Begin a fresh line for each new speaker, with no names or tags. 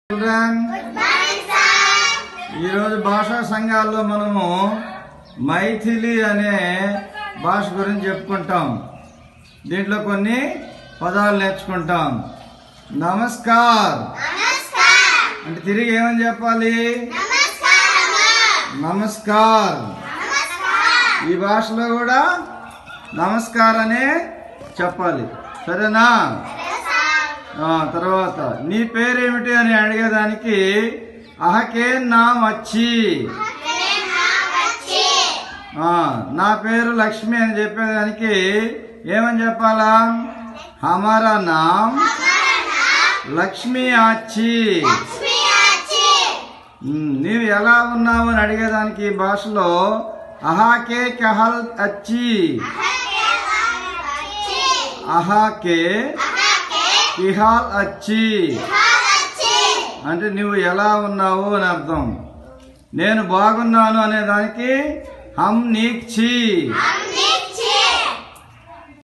children ఈరోజు భాషా సంఘాల్లో మనము మైథిలి అనే భాష గురించి చెప్పుకుంటాం దీంట్లో కొన్ని పదాలు నేర్చుకుంటాం నమస్కార్ అంటే తిరిగి ఏమని చెప్పాలి నమస్కార్ ఈ భాషలో కూడా నమస్కార్ అనే చెప్పాలి సరేనా ఆ, తర్వాత నీ పేరేమిటి అని అడిగేదానికి అహకే నామ్ వచ్చి ఆ, నా పేరు లక్ష్మి అని చెప్పేదానికి ఏమని చెప్పాలా హమారా నామ్ లక్ష్మి ఆచి ఉమ్, నీవు ఎలా ఉన్నావు అని అడిగేదానికి ఈ భాషలో అహాకే కహల్ అచ్చి అహాకే కిహాల్ అచ్చి అంటే నువ్వు ఎలా ఉన్నావు అని అర్థం నేను బాగున్నాను అనే దానికి హమ్ నీక్ ఛీ